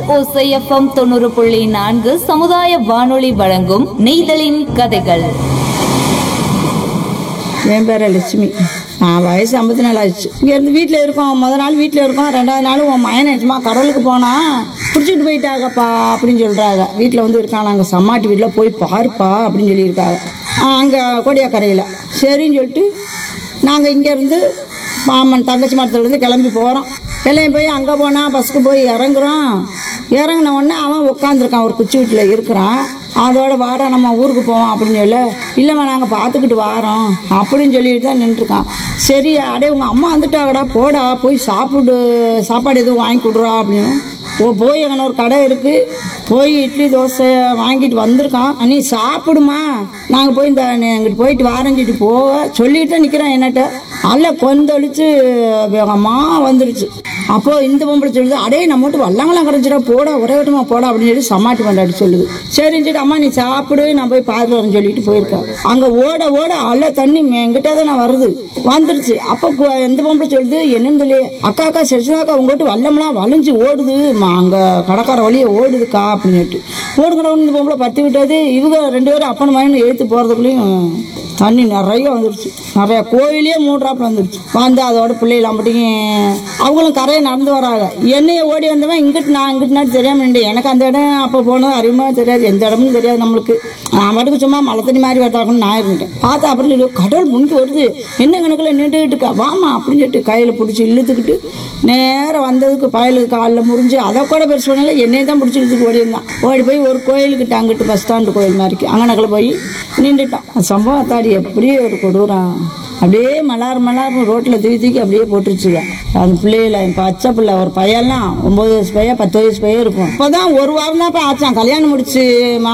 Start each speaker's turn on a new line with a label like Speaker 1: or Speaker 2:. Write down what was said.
Speaker 1: ஓசைஎஃப்எம் தொண்ணூறு புள்ளி நான்கு சமுதாய வானொலி வழங்கும் நெய்தலின் கதைகள்
Speaker 2: என் பேர் லட்சுமி நான் வயசு ஐம்பத்தி நாலு ஆச்சு இங்கேருந்து வீட்டில் இருக்கோம் முத நாள் வீட்டில் இருக்கோம் ரெண்டாவது நாள் உன் மயனை சும்மா கடலுக்கு போனா பிடிச்சிட்டு போயிட்டாங்கப்பா அப்படின்னு சொல்கிறாங்க வீட்டில் வந்து இருக்காங்க அங்கே சம்மாட்டி வீட்டில் போய் பாருப்பா அப்படின்னு சொல்லியிருக்காங்க அங்கே கோடியாக்கரையில் சரின்னு சொல்லிட்டு நாங்கள் இங்கேருந்து மாமன் தங்கச்சி மரத்துலேருந்து கிளம்பி போகிறோம் கிளம்பி போய் அங்கே போனால் பஸ்ஸுக்கு போய் இறங்குறோம் இறங்கின உடனே அவன் உட்காந்துருக்கான் ஒரு குச்சி வீட்டில் இருக்கிறான் அதோட வாடா நம்ம ஊருக்கு போவோம் அப்படின்னு சொல்ல இல்லைம்மா நாங்கள் பார்த்துக்கிட்டு வாரோம் அப்படின்னு சொல்லிட்டு தான் நின்றுருக்கான் சரி அடே உங்கள் அம்மா வந்துட்டாங்கடா போடா போய் சாப்பிடு சாப்பாடு எதுவும் வாங்கி கொடுறா அப்படின்னு ஓ போய் அங்கே ஒரு கடை இருக்கு போய் இட்லி தோசை வாங்கிட்டு வந்திருக்கான் நீ சாப்பிடுமா நாங்கள் போய் இந்த எங்கிட்டு போயிட்டு வாரேன்னு சொல்லிட்டு போக சொல்லிட்டு தான் நிற்கிறோம் என்னட்ட அல்ல கொந்தளிச்சு வேகமா வந்துருச்சு அப்போ இந்த பொம்பளை சொல்லுது அடே நம்ம மட்டும் வல்லங்களாம் கரைஞ்சிடா போடா ஒரே வட்டமா போடா அப்படின்னு சொல்லி சமாட்டி கொண்டாடி சொல்லுது சரின்னு சொல்லிட்டு அம்மா நீ சாப்பிடு நான் போய் பார்த்து வரேன்னு சொல்லிட்டு போயிருக்கேன் அங்க ஓட ஓட அல்ல தண்ணி என்கிட்ட தான் நான் வருது வந்துருச்சு அப்போ கு- இந்த பொம்பளை சொல்லுது என்னன்னு சொல்லி அக்கா அக்கா சரிசாக்கா உங்ககிட்ட வல்லம்லாம் வளைஞ்சு ஓடுது ம, அங்க கடற்கரை வழியே ஓடுதுக்கா அப்படின்னு சொல்லிட்டு ஓடுங்கிறவங்க இந்த பொம்பளை பத்தி விட்டது இவங்க ரெண்டு பேரும் அப்பன் மகன் எழுத்து போறதுக்குள்ளேயும் தண்ணி நிறைய வந்துருச்சு நிறைய கோயிலே மூன்றாப்புல வந்துருச்சு வந்து அதோட பிள்ளைகள் அம்பட்டியும் அவங்களும் கரையை நடந்து வராங்க என்னைய ஓடி வந்தவன் இங்கிட்டு நான் இங்கிட்டு நான் தெரியாம நின்று எனக்கு அந்த இடம் அப்போ போனது அறிவுமா தெரியாது எந்த இடமும் தெரியாது நம்மளுக்கு நான் மட்டுக்கு சும்மா மழை தண்ணி மாதிரி வரதாக்கணும் நான் இருந்துட்டேன் பார்த்தா அப்புறம் சொல்லி, கடல் முங்கி வருது என்ன கணக்கில் நின்றுக்கிட்டு இருக்கா வாமா அப்படின்னு சொல்லிட்டு கையில் பிடிச்சி இழுத்துக்கிட்டு நேரம் வந்ததுக்கு பயலுக்கு காலில் முறிஞ்சு அதை கூட பெருசு பண்ணல என்னையை தான் பிடிச்சி இழுத்துக்கு ஓடி இருந்தான் ஓடி போய் ஒரு கோயிலுக்கிட்ட அங்கிட்டு பஸ் ஸ்டாண்டு கோயில் மாதிரிக்கு அங்கனக்கில் போய் நின்றுட்டான் அந்த சம்பவம் தாடி எப்படியே ஒரு கொடூரம் அப்படியே மலார் மலார் ரோட்டில் தூக்கி தூக்கி அப்படியே போட்டுருச்சுங்க அந்த பிள்ளைகள என் பச்சை பிள்ளை ஒரு பையன்லாம் ஒம்பது வயசு பையன் பத்து வயசு பையன் இருக்கும் இப்போதான் ஒரு வாரம் தான் ஆச்சான் கல்யாணம் முடிச்சு மா